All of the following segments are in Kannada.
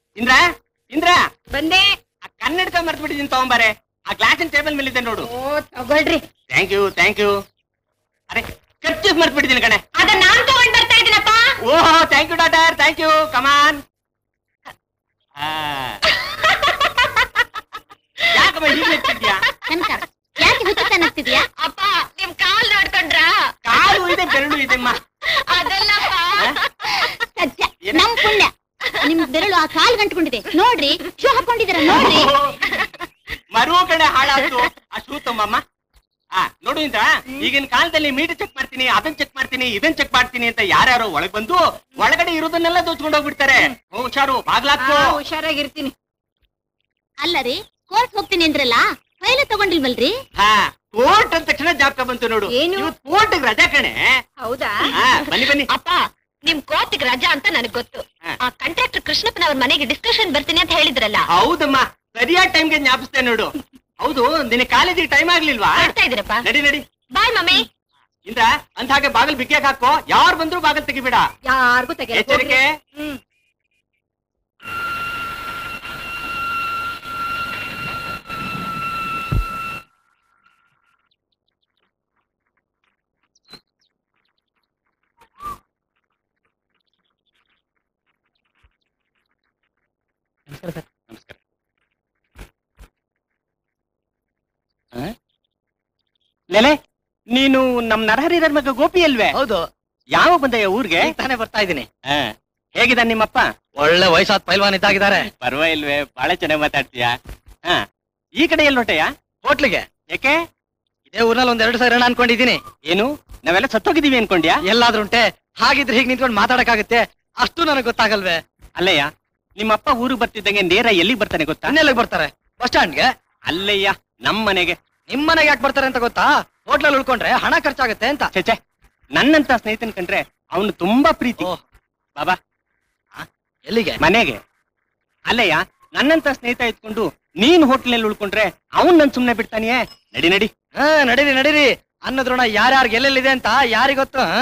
ಇಂದ್ರ ಇಂದ್ರ ಬಂದೆ ಆ ಕನ್ನಡಕ ಮರ್ತು ಬಿಟ್ಟಿದ್ದೀನಿ ತಗೊಂಬಾರೆ ಆ ಗ್ಲಾಸಿನ ಟೇಬಲ್ ಮೇಲೆ ಇದೆ ನೋಡು ಓ ತಗೊಳ್ರಿ ಥ್ಯಾಂಕ್ ಯು ಥ್ಯಾಂಕ್ ಯು ಅರೆ ಖರ್ಚು ಮರ್ತು ಬಿಟ್ಟಿದ್ದೀನಿ ಕಣೆ ಅದ ನಾನ್ ತಗೊಂಡ್ ಬರ್ತಾ ಇದೀನಪ್ಪ ಓಹೋ thank you daughter thank you come on ಯಾಕಮ್ಮ ಹೀಗೆ ಇರ್ತಿದ್ಯಾ ಕನಕ ಯಾಕೆ ಹುಚ್ಚುತ್ತ ಅನ್ನಿಸ್ತಿದ್ಯಾ ಅಪ್ಪ ನಿಮ್ ಕಾಲ್ ನೋಡ್ಕೊಂಡ್ರ ಕಾಲು ಇದೆ ಬೆರಳು ಇದೆಮ್ಮ ಅದಲ್ಲಪ್ಪ ಸತ್ಯ ನಮ್ ಪುಣ್ಯ ನಿಮ್ ಬೆರಳು ಆ ಕಾಲ್ ಗಂಟ್ಕೊಂಡಿದೆ ನೋಡ್ರಿ ಶೂ ಹಾಕೊಂಡಿದ್ದೀರ ನೋಡ್ರಿ ಮರುವ ಕಡೆ ಹಾಳಾಯ್ತು ಆ ಶೂ ತಮ್ಮಮ್ಮ ಆ ನೋಡು ಇಂದ್ರ ಈಗಿನ ಕಾಲದಲ್ಲಿ ಮೀಟರ್ ಚೆಕ್ ಮಾಡ್ತೀನಿ ಅದನ್ನ ಚೆಕ್ ಮಾಡ್ತೀನಿ ಇದನ್ನ ಚೆಕ್ ಮಾಡ್ತೀನಿ ಅಂತ ಯಾರ್ಯಾರೋ ಒಳಗ್ ಬಂದು ಒಳಗಡೆ ಇರೋದನ್ನೆಲ್ಲ ದೋಚ್ಕೊಂಡು ಹೋಗ್ಬಿಡ್ತಾರೆ ಹುಷಾರು ಬಾಗ್ಲಾಕು ಆ, ಹುಷಾರಾಗಿರ್ತೀನಿ ಅಲ್ಲ ರೀ ಕೋರ್ಟ್ ಹೋಗ್ತೀನಿ ಅಂದ್ರಲ್ಲ ಫೈಲ್ ತಗೊಂಡಿಲ್ವಲ್ರಿ ಹಾ ಕೋರ್ಟ್ ಅಂದ ತಕ್ಷಣ ಜಾಬ್ಕ ಬಂತು ನೋಡು ಏನು? ಕೋರ್ಟ್ ರಜಾ ಕಣೆ ಹೌದಾ ಹಾ ಬನ್ನಿ ಬನ್ನಿ ಅಪ್ಪ ನಿಮ್ ಕೋರ್ಟ್ಗೆ ರಜಾ ಅಂತ ನನಗ್ ಗೊತ್ತು ಹಾ. ಆ ಕಾಂಟ್ರಾಕ್ಟರ್ ಕೃಷ್ಣಪ್ಪನ ಅವ್ರ ಮನೆಗೆ ಡಿಸ್ಕಷನ್ ಬರ್ತೀನಿ ಅಂತ ಹೇಳಿದ್ರಲ್ಲ ಹೌದಮ್ಮ ಸರಿಯಾದ ಟೈಮ್ಗೆ ಜ್ಞಾಪಿಸ್ತೇನೆ ನೋಡು ಹೌದು ನಿನ್ನ ಕಾಲೇಜಿಗೆ ಟೈಮ್ ಆಗ್ಲಿಲ್ವಾ ಮಾಡ್ತಾ ಇದೀರಪ್ಪ ನಡಿ ನಡಿ ಬಾಯ್ ಮಮ್ಮಿ ಇಂದ್ರ ಅಂತ ಹಾಗೆ ಬಾಗಿಲು ಬಿಗ್ಯಾಕ್ ಹಾಕೋ ಯಾರು ಬಂದ್ರು ಬಾಗಿಲು ತೆಗಿಬೇಡ ಯಾರಿಗೂ ಎಚ್ಚರಿಕೆ ಹ್ಮ್ ನಮಸ್ಕಾರ ಲೆಲೆ ನೀನು ನಮ್ ನರಹರಿರರ್ ಮಗ ಗೋಪಿ ಅಲ್ವೇ ಹೌದು ಯಾವ ಬಂದಯ್ಯ ಊರ್ಗೆ ಈಗ ತಾನೇ ಬರ್ತಾ ಇದ್ದೀನಿ ಹೇಗಿದ ನಿಮ್ಮಪ್ಪ ಒಳ್ಳೆ ವಯಸ್ಸಾದ ಪೈಲ್ವಾನ್ ಇದ್ದಾಗಿದ್ದಾರೆ ಪರವಾಗಿಲ್ವೇ ಬಹಳ ಚೆನ್ನಾಗಿ ಮಾತಾಡ್ತೀಯ ಹಾ ಈ ಕಡೆ ಎಲ್ಲಿ ಹೊಟ್ಟೆಯ ಹೋಟ್ಲಿಗೆ ಯಾಕೆ ಇದೇ ಊರ್ನಲ್ಲಿ ಒಂದ್ ಎರಡು ಸಾವಿರ ಅನ್ಕೊಂಡಿದ್ದೀನಿ ಏನು ನಾವೆಲ್ಲ ಸತ್ತೋಗಿದೀವಿ ಅನ್ಕೊಂಡ್ಯಾ ಎಲ್ಲಾದ್ರೂ ಉಂಟೆ ಹಾಗಿದ್ರೆ ಹೀಗೆ ನಿಂತ್ಕೊಂಡು ಮಾತಾಡಕ್ಕಾಗತ್ತೆ ಅಷ್ಟು ನನಗೆ ಗೊತ್ತಾಗಲ್ವೇ ಅಲ್ಲಯ್ಯ ನಿಮ್ಮಪ್ಪ ಊರಿಗೆ ಬರ್ತಿದ್ದಂಗೆ ನೇರ ಎಲ್ಲಿಗೆ ಬರ್ತಾನೆ ಗೊತ್ತಾ ಅನ್ನೆಲ್ಲಿಗೆ ಬರ್ತಾರೆ ಬಸ್ ಸ್ಟ್ಯಾಂಡ್ಗೆ ಅಲ್ಲಯ್ಯ ನಮ್ ಮನೆಗೆ ನಿಮ್ ಮನೆಗೆ ಯಾಕೆ ಬರ್ತಾರೆ ಅಂತ ಗೊತ್ತಾ ಹೋಟ್ಲಲ್ಲಿ ಉಳ್ಕೊಂಡ್ರೆ ಹಣ ಖರ್ಚಾಗತ್ತೆ ಅಂತ ಛೆ ನನ್ನಂತ ಸ್ನೇಹಿತನ್ ಕಂಡ್ರೆ ಅವನು ತುಂಬಾ ಪ್ರೀತಿ ಓಹ್ ಬಾಬಾ ಎಲ್ಲಿಗೆ ಮನೆಗೆ ಅಲ್ಲಯ್ಯ ನನ್ನಂತ ಸ್ನೇಹಿತ ಇದ್ಕೊಂಡು ನೀನ್ ಹೋಟ್ಲಲ್ಲಿ ಉಳ್ಕೊಂಡ್ರೆ ಅವನ್ ನನ್ ಸುಮ್ನೆ ಬಿಡ್ತಾನಿಯೇ ನಡಿ ನಡಿ ಹಾ ನಡೀರಿ ನಡೀರಿ ಅನ್ನದ್ರೋಣ ಯಾರ್ಯಾರಿಗೆ ಎಲ್ಲೆಲ್ಲಿದೆ ಅಂತ ಯಾರಿಗೊತ್ತು ಹಾ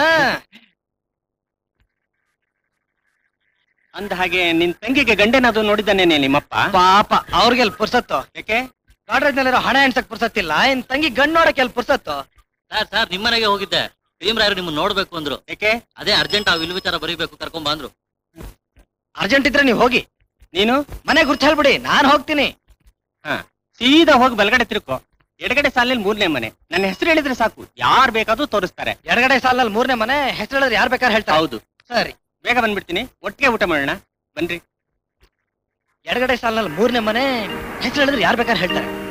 ಅಂದ ಹಾಗೆ ನಿನ್ ತಂಗಿಗೆ ಗಂಡನಾದ್ರು ನೋಡಿದ್ದಾನೇನೆ ನಿಮ್ಮಪ್ಪ ಪಾಪ ಅವ್ರಿಗೆ ಎಲ್ಲಿ ಪುರ್ಸತ್ತು ಯಾಕೆ ಗಾಡ್ರೇಜ್ನಲ್ಲಿರೋ ಹಣ ಎಣ್ಸಕ್ ಪುರ್ಸತ್ತಿಲ್ಲ ಇನ್ ತಂಗಿ ಗಂಡ್ ನೋಡಕ್ಕೆ ಎಲ್ಲಿ ಪುರ್ಸತ್ತು ಸರ್ ಸರ್ ನಿಮ್ಮನೆಗೆ ಹೋಗಿದ್ದೆ ಭೀಮರಾಯರು ನಿಮ್ಮನ್ನ ನೋಡ್ಬೇಕು ಅಂದ್ರು ಯಾಕೆ ಅದೇ ಅರ್ಜೆಂಟ್ ಆ ವಿಲ್ ವಿಚಾರ ಬರೀಬೇಕು ಕರ್ಕೊಂಡ್ ಬಂದ್ರು ಅರ್ಜೆಂಟ್ ಇದ್ರೆ ನೀವು ಹೋಗಿ ನೀನು ಮನೆ ಗುರ್ತು ಹೇಳ್ಬಿಡಿ ನಾನ್ ಹೋಗ್ತೀನಿ ಸೀದಾ ಹೋಗಿ ಬಲಗಡೆ ತಿರ್ಕೋ ಎಡಗಡೆ ಸಾಲಲ್ಲಿ ಮೂರನೇ ಮನೆ ನನ್ನ ಹೆಸರು ಹೇಳಿದ್ರೆ ಸಾಕು ಯಾರ್ ಬೇಕಾದ್ರೂ ತೋರಿಸ್ತಾರೆ ಎಡಗಡೆ ಸಾಲಲ್ಲಿ ಮೂರನೇ ಮನೆ ಹೆಸರು ಹೇಳಿದ್ರೆ ಯಾರು ಬೇಕಾದ್ರೆ ಹೇಳ್ತಾರೆ ಹೌದು ಸರಿ ಬೇಗ ಬಂದ್ಬಿಡ್ತೀನಿ ಒಟ್ಟಿಗೆ ಊಟ ಮಾಡೋಣ ಬನ್ರಿ ಎಡಗಡೆ ಸಾಲಿನಲ್ಲಿ ಮೂರನೇ ಮನೆ ಹೆಸರು ಹೇಳಿದ್ರೆ ಯಾರು ಬೇಕಾದ್ರೆ ಹೇಳ್ತಾರೆ